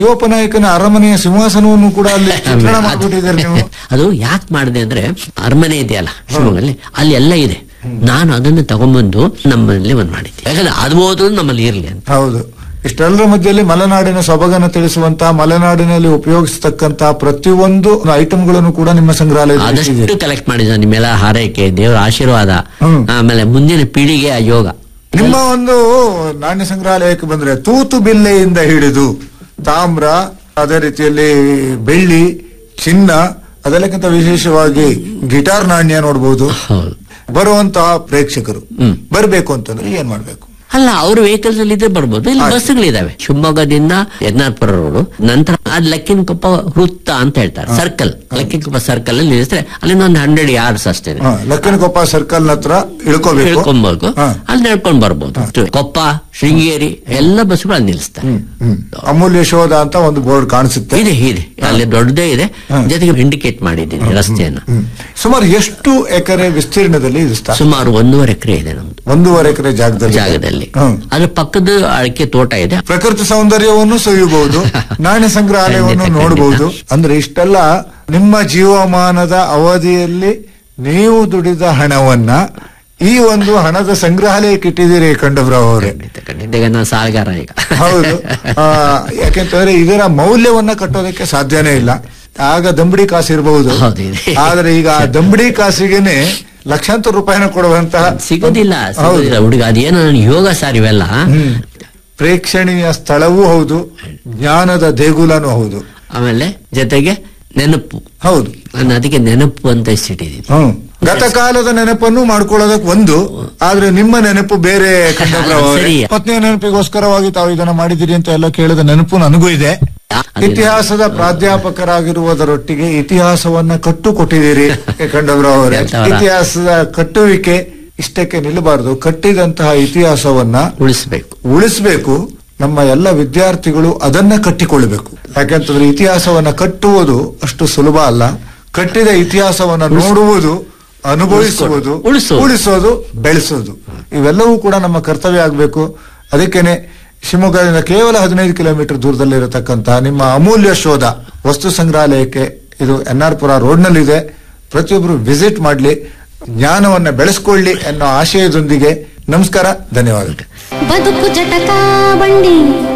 ಯುವಪನಾಯಕನ ಅರಮನೆಯ ಸಿಂಹಾಸನವನ್ನು ಕೂಡ ಅಲ್ಲಿ ಚಿತ್ರಣ ಅದು- ಮಾಡ್ಬಿಟ್ಟಿದ್ದಾರೆ ನೀವು ಅದು ಯಾಕೆ ಮಾಡಿದೆ ಅಂದ್ರೆ ಅರಮನೆ ಇದೆಯಲ್ಲ ಶಿವಮೊಗ್ಗಲ್ಲಿ ಅಲ್ಲಿ ಎಲ್ಲ ಇದೆ ನಾನು ಅದನ್ನ ತಗೊಂಡ್ಬಂದು ನಮ್ಮಲ್ಲಿ ಒಂದ್ ಮಾಡಿದ್ದೆ ಯಾಕಂದ್ರೆ ಅದು ಹೋದ್ರು ನಮ್ಮಲ್ಲಿ ಇರ್ಲಿ ಅಂತ ಹೌದು ಇಷ್ಟೆಲ್ಲರ ಮಧ್ಯದಲ್ಲಿ ಮಲೆನಾಡಿನ ಸೊಬಗನ್ನು ತಿಳಿಸುವಂತಹ ಮಲೆನಾಡಿನಲ್ಲಿ ಉಪಯೋಗಿಸತಕ್ಕಂತಹ ಪ್ರತಿಯೊಂದು ಐಟಮ್ಗಳನ್ನು ಕೂಡ ನಿಮ್ಮ ಸಂಗ್ರಹಾಲಯದಲ್ಲಿ ಆದಷ್ಟು ಇಟ್ಟಿದ್ದೀರಿ. ಕಲೆಕ್ಟ್ ಮಾಡಿದ ನಿಮ್ಮೆಲ್ಲ ಹಾರೈಕೆ ದೇವರ ಆಶೀರ್ವಾದ ಹ್ಮ್. ಆಮೇಲೆ ಮುಂದಿನ ಪೀಳಿಗೆ ಆ ಯೋಗ ನಿಮ್ಮ ಒಂದು ನಾಣ್ಯ ಸಂಗ್ರಹಾಲಯಕ್ಕೆ ಬಂದ್ರೆ ತೂತು ಬಿಲ್ಲೆಯಿಂದ ಹಿಡಿದು ತಾಮ್ರ ಅದೇ ರೀತಿಯಲ್ಲಿ ಬೆಳ್ಳಿ ಚಿನ್ನ ಅದೆಲ್ಲಕ್ಕಿಂತ ವಿಶೇಷವಾಗಿ ಗಿಟಾರ್ ನಾಣ್ಯ ನೋಡಬಹುದು ಹೌದು ಬರುವಂತಹ ಪ್ರೇಕ್ಷಕರು ಹ್ಮ್. ಬರ್ಬೇಕು ಅಂತಂದ್ರೆ ಏನ್ ಮಾಡ್ಬೇಕು ಅಲ್ಲ ಅವ್ರ ವೆಹಿಕಲ್ಸ್ ಅಲ್ಲಿ ಇದ್ರೆ ಬರ್ಬೋದು ಇಲ್ಲಿ ಆಯ್ತು. ಬಸ್ಗಳಿದಾವೆ ಶಿವಮೊಗ್ಗದಿಂದ ಯಜ್ಞಾಪುರ ರೋಡ್ ನಂತರ ಅದ್ ಲಕ್ಕಿನಕೊಪ್ಪ ವೃತ್ತ ಅಂತ ಹೇಳ್ತಾರೆ ಸರ್ಕಲ್ ಲಕ್ಕಿನಕೊಪ್ಪ ಸರ್ಕಲ್ ಅಲ್ಲಿ ನಿಲ್ಲಿಸಿದ್ರೆ ಅಲ್ಲಿಂದ ಒಂದು ಹಂಡ್ರೆಡ್ ಯಾರ್ಡ್ಸ್ ಅಷ್ಟೇ ಹ, ಲಕ್ಕನಕೊಪ್ಪ ಸರ್ಕಲ್ ಹತ್ರ ಇಳ್ಕೋಬೇಕು ಹೇಳ್ಕೊಬೇಕು ಹ. ಅಲ್ಲಿ ನಡ್ಕೊಂಡ್ ಬರ್ಬೋದು ಅಷ್ಟೇ. ಕೊಪ್ಪ ಶೃಂಗೇರಿ ಎಲ್ಲ ಬಸ್ಗಳು ಅಲ್ಲಿ ನಿಲ್ಲಿಸ್ತಾರೆ ಹ್ಮ್. ಅಮೂಲ್ಯ ಶೋಧ ಅಂತ ಒಂದು ಬೋರ್ಡ್ ಕಾಣಿಸುತ್ತೆ ಇದೆ ಇದೆ ಅಲ್ಲಿ ದೊಡ್ಡದೇ ಇದೆ ಹ. ಜೊತೆಗೆ ಇಂಡಿಕೇಟ್ ಮಾಡಿದ್ದೀನಿ ರಸ್ತೆಯನ್ನ ಹ್ಮ್. ಸುಮಾರು ಎಷ್ಟು ಎಕರೆ ವಿಸ್ತೀರ್ಣದಲ್ಲಿ ಇದು ಸ್ಥಾನ ಸುಮಾರು ಒಂದೂವರೆ ಎಕರೆ ಇದೆ ನಮ್ದು ಒಂದೂವರೆ ಎಕರೆ ಜಾಗದಲ್ಲಿ ಜಾಗದಲ್ಲಿ ಹ್ಮ್. ಅದ್ರ ಪಕ್ಕದ ಅಡಿಕೆ ತೋಟ ಇದೆ ಪ್ರಕೃತಿ ಸೌಂದರ್ಯವನ್ನು ಸವಿಯಬಹುದು ನಾಣ್ಯ ಸಂಗ್ರಹಾಲಯವನ್ನು ಖಂಡಿತ, ನೋಡಬಹುದು ಅಂದ್ರೆ ಇಷ್ಟೆಲ್ಲ ನಿಮ್ಮ ಜೀವಮಾನದ ಅವಧಿಯಲ್ಲಿ ನೀವು ದುಡಿದ ಹಣವನ್ನ ಈ ಒಂದು ಹಣದ ಸಂಗ್ರಹಾಲಯಕ್ಕೆ ಇಟ್ಟಿದ್ದೀರಿ ಕಂಡಬ್ರಾವ್ ಅವರೇ ಖಂಡಿತ ಖಂಡಿತ ಈಗ ನಾನು ಸಾಲಗಾರ ಈಗ ಹೌದು ಆ, ಯಾಕೆಂತಂದ್ರೆ ಇದರ ಮೌಲ್ಯವನ್ನ ಕಟ್ಟೋದಕ್ಕೆ ಸಾಧ್ಯನೇ ಇಲ್ಲ ಆಗ ದಂಬಡಿ ಕಾಸು ಇರಬಹುದು ಹೌದು, ಇದೆ. ಆದ್ರೆ ಈಗ ಆ ದಂಬಡಿ ಕಾಸಿಗೆನೆ ಲಕ್ಷಾಂತರ ರೂಪಾಯಿನ ಕೊಡುವಂತಹ ಸಿಗೋದಿಲ್ಲ ಹೌದು ಸಿಗೋದಿಲ್ಲ ಹುಡುಗ ಅದೇನೋ ನನ್ ಯೋಗ ಸಾರ್ ಇವೆಲ್ಲ ಹ್ಮ್. ಪ್ರೇಕ್ಷಣೀಯ ಸ್ಥಳವೂ ಹೌದು ಜ್ಞಾನದ ದೇಗುಲನೂ ಹೌದು ಆಮೇಲೆ ಜೊತೆಗೆ ನೆನಪು ಹೌದು ನಾನು ಅದಕ್ಕೆ ನೆನಪು ಅಂತ ಹೆಸರಿಟ್ಟಿದ್ದೀನಿ ಹ್ಮ್ ಗತಕಾಲದ ನೆನಪನ್ನು ಮಾಡ್ಕೊಳ್ಳೋದಕ್ ಒಂದು ಆದ್ರೆ ನಿಮ್ಮ ನೆನಪು ಬೇರೆ ಕಂಡಬ್ರಾವ್ ಅವರೇ. ಸರಿ. ಪತ್ನಿಯ ನೆನಪಿಗೋಸ್ಕರವಾಗಿ ತಾವು ಇದನ್ನ ಮಾಡಿದಿರಿ ಅಂತ ಎಲ್ಲ ಕೇಳಿದ ನೆನಪು ನನಗೂ ಇದೆ ಅದೇನು- ಇತಿಹಾಸದ ಪ್ರಾಧ್ಯಾಪಕರಾಗಿರುವುದರೊಟ್ಟಿಗೆ ಇತಿಹಾಸವನ್ನ ಕಟ್ಟು ಕೊಟ್ಟಿದ್ದೀರಿ ಕಂಡಬ್ರಾವ್ ಅವರೇ ಎಂತವರ? ಇತಿಹಾಸದ ಕಟ್ಟುವಿಕೆ ಇಷ್ಟಕ್ಕೆ ನಿಲ್ಲಬಾರದು ಕಟ್ಟಿದಂತಹ ಇತಿಹಾಸವನ್ನ ಉಳಿಸ್ಬೇಕು ಉಳಿಸಬೇಕು ನಮ್ಮ ಎಲ್ಲ ವಿದ್ಯಾರ್ಥಿಗಳು ಅದನ್ನ ಕಟ್ಟಿಕೊಳ್ಳಬೇಕು ಯಾಕೆಂತಂದ್ರೆ ಇತಿಹಾಸವನ್ನ ಕಟ್ಟುವುದು ಅಷ್ಟು ಸುಲಭ ಅಲ್ಲ ಕಟ್ಟಿದ ಇತಿಹಾಸವನ್ನ ನೋಡುವುದು ಅನುಭವಿಸುವುದು ಉಳಿಸೋದು. ಉಳಿಸೋದು ಬೆಳೆಸೋದು ಇವೆಲ್ಲವೂ ಕೂಡ ನಮ್ಮ ಕರ್ತವ್ಯ ಆಗಬೇಕು ಅದಕ್ಕೇನೆ ಶಿವಮೊಗ್ಗದಿಂದ ಕೇವಲ ಹದಿನೈದು ಕಿಲೋಮೀಟರ್ ದೂರದಲ್ಲಿರತಕ್ಕಂತಹ ನಿಮ್ಮ ಅಮೂಲ್ಯ ಶೋಧ ವಸ್ತು ಸಂಗ್ರಹಾಲಯಕ್ಕೆ ಇದು ಎನ್ ಆರ್ ಪುರ ರೋಡ್ನಲ್ಲಿದೆ ಪ್ರತಿಯೊಬ್ಬರು ವಿಸಿಟ್ ಮಾಡಲಿ ಜ್ಞಾನವನ್ನ ಬೆಳೆಸ್ಕೊಳ್ಳಿ ಅನ್ನೋ ಆಶಯದೊಂದಿಗೆ ನಮಸ್ಕಾರ ಧನ್ಯವಾದಗಳು ಬದುಕು ಜಟಕ ಬಂಡಿ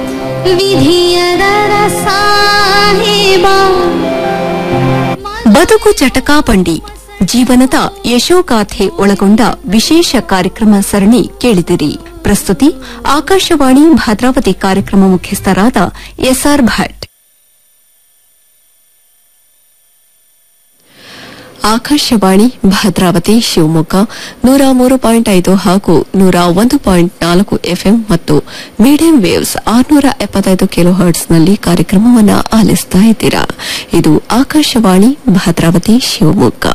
ವಿಧಿಯದರ ಸಾಹೇಬ ಬದುಕು ಚಟಕಾ ಬಂಡಿ ಜೀವನದ ಯಶೋಗಾಥೆ ಒಳಗೊಂಡ ವಿಶೇಷ ಕಾರ್ಯಕ್ರಮ ಸರಣಿ ಕೇಳಿದಿರಿ ಪ್ರಸ್ತುತಿ ಆಕಾಶವಾಣಿ ಭದ್ರಾವತಿ ಕಾರ್ಯಕ್ರಮ ಮುಖ್ಯಸ್ಥರಾದ ಎಸ್ಆರ್ ಭಟ್ ಆಕಾಶವಾಣಿ ಭದ್ರಾವತಿ ಶಿವಮೊಗ್ಗ ನೂರ ಮೂರು ಪಾಯಿಂಟ್ ಐದು ಹಾಗೂ ನೂರ ಒಂದು ಪಾಯಿಂಟ್ ನಾಲ್ಕು ಎಫ್ಎಂ ಮತ್ತು ಮೀಡಿಯಂ ವೇವ್ಸ್ ಆರುನೂರ ಎಪ್ಪತ್ತೈದು ಕಿಲೋ ಹರ್ಟ್ಸ್ನಲ್ಲಿ ಕಾರ್ಯಕ್ರಮವನ್ನು ಆಲಿಸ್ತಾ ಇದ್ದೀರಾ ಇದು ಆಕಾಶವಾಣಿ ಭದ್ರಾವತಿ ಶಿವಮೊಗ್ಗ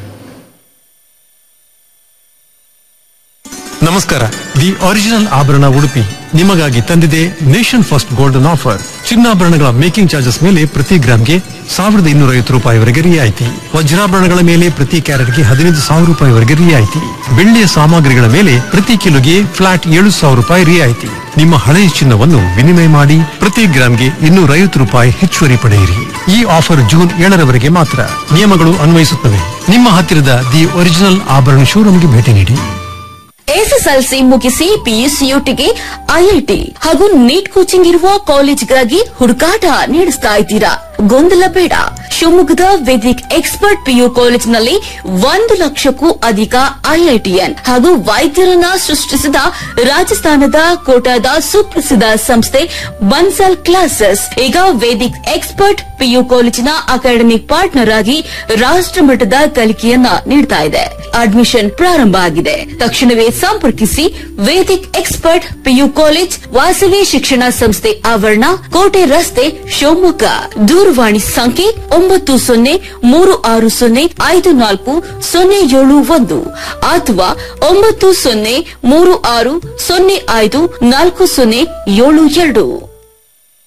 ನಮಸ್ಕಾರ ದಿ ಒರಿಜಿನಲ್ ಆಭರಣ ಉಡುಪಿ ನಿಮಗಾಗಿ ತಂದಿದೆ ನೇಷನ್ ಫಸ್ಟ್ ಗೋಲ್ಡನ್ ಆಫರ್ ಚಿನ್ನಾಭರಣಗಳ ಮೇಕಿಂಗ್ ಚಾರ್ಜಸ್ ಮೇಲೆ ಪ್ರತಿ ಗ್ರಾಮ್ಗೆ ಸಾವಿರದ ಇನ್ನೂರ ಐವತ್ತು ರೂಪಾಯಿವರೆಗೆ ರಿಯಾಯಿತಿ ವಜ್ರಾಭರಣಗಳ ಮೇಲೆ ಪ್ರತಿ ಕ್ಯಾರೆಟ್ಗೆ ಹದಿನೈದು ಸಾವಿರ ರೂಪಾಯಿವರೆಗೆ ರಿಯಾಯಿತಿ ಬೆಳ್ಳಿಯ ಸಾಮಗ್ರಿಗಳ ಮೇಲೆ ಪ್ರತಿ ಕಿಲೋಗೆ ಫ್ಲಾಟ್ ಏಳು ಸಾವಿರ ರೂಪಾಯಿ ರಿಯಾಯಿತಿ ನಿಮ್ಮ ಹಳೆಯ ಚಿನ್ನವನ್ನು ವಿನಿಮಯ ಮಾಡಿ ಪ್ರತಿ ಗ್ರಾಮ್ಗೆ ಇನ್ನೂರ ಐವತ್ತು ರೂಪಾಯಿ ಹೆಚ್ಚುವರಿ ಪಡೆಯಿರಿ ಈ ಆಫರ್ ಜೂನ್ ಏಳರವರೆಗೆ ಮಾತ್ರ ನಿಯಮಗಳು ಅನ್ವಯಿಸುತ್ತವೆ ನಿಮ್ಮ ಹತ್ತಿರದ ದಿ ಒರಿಜಿನಲ್ ಆಭರಣ ಶೋರೂಮ್ಗೆ ಭೇಟಿ ನೀಡಿ ಎಸ್ಎಸ್ಎಲ್ಸಿ ಮುಗಿಸಿ ಪಿಯುಸಿಯುಟಿಗೆ ಐಐಟಿ ಹಾಗೂ ನೀಟ್ ಕೋಚಿಂಗ್ ಇರುವ ಕಾಲೇಜ್ಗಾಗಿ ಹುಡುಕಾಟ ನಡೆಸ್ತಾ ಇದ್ದೀರಾ ಗೊಂದಲ ಬೇಡ ಶಿವಮೊಗ್ಗದ ವೇದಿಕ್ ಎಕ್ಸ್ಪರ್ಟ್ ಪಿಯು ಕಾಲೇಜಿನಲ್ಲಿ ಒಂದು ಲಕ್ಷಕ್ಕೂ ಅಧಿಕ ಐಐಟಿಎನ್ ಹಾಗೂ ವೈದ್ಯರನ್ನ ಸೃಷ್ಟಿಸಿದ ರಾಜಸ್ಥಾನದ ಕೋಟಾದ ಸುಪ್ರಸಿದ್ಧ ಸಂಸ್ಥೆ ಬನ್ಸಲ್ ಕ್ಲಾಸಸ್ ಈಗ ವೇದಿಕ್ ಎಕ್ಸ್ಪರ್ಟ್ ಪಿಯು ಕಾಲೇಜಿನ ಅಕಾಡೆಮಿಕ್ ಪಾರ್ಟ್ನರ್ ಆಗಿ ರಾಷ್ಟ್ರಮಟ್ಟದ ಕಲಿಕೆಯನ್ನ ನೀಡ್ತಾ ಇದೆ ಅಡ್ಮಿಷನ್ ಪ್ರಾರಂಭ ಆಗಿದೆ ತಕ್ಷಣವೇ ಸಂಪರ್ಕಿಸಿ Vedic expert PU college Vasavi ಶಿಕ್ಷಣ ಸಂಸ್ಥೆ ಆವರಣ ಕೋಟೆ ರಸ್ತೆ ಶಿವಮೊಗ್ಗ ದೂರವಾಣಿ ಸಂಖ್ಯೆ ಒಂಬತ್ತು ಸೊನ್ನೆ ಮೂರು ಆರು ಸೊನ್ನೆ ಐದು ನಾಲ್ಕು ಸೊನ್ನೆ ಏಳು ಒಂದು ಅಥವಾ ಒಂಬತ್ತು ಸೊನ್ನೆ ಮೂರು ಆರು ಸೊನ್ನೆ ಐದು ನಾಲ್ಕು ಸೊನ್ನೆ ಏಳು ಎರಡು